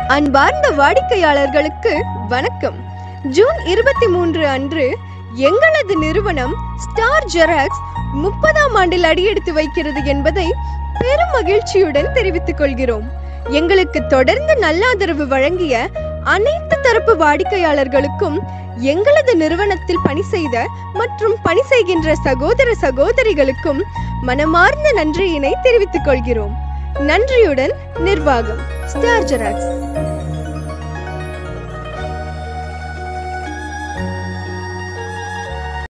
அன்பார்ந்த வாடிக்கையாளர்களுக்கு வணக்கம் ஜூன் இருபத்தி மூன்று அன்று எங்களது நிறுவனம் ஸ்டார் ஜெராக்ஸ் முப்பதாம் ஆண்டில் அடியெடுத்து வைக்கிறது என்பதை பெரும் மகிழ்ச்சியுடன் தெரிவித்துக் கொள்கிறோம் எங்களுக்கு தொடர்ந்து நல்ல ஆதரவு வழங்கிய அனைத்து தரப்பு வாடிக்கையாளர்களுக்கும் எங்களது நிறுவனத்தில் பணி செய்த மற்றும் பணி செய்கின்ற சகோதர சகோதரிகளுக்கும் மனமார்ந்த நன்றியினை தெரிவித்துக் கொள்கிறோம் நன்றியுடன் நிர்வாகம் ஸ்டார் ஜெராக்ஸ்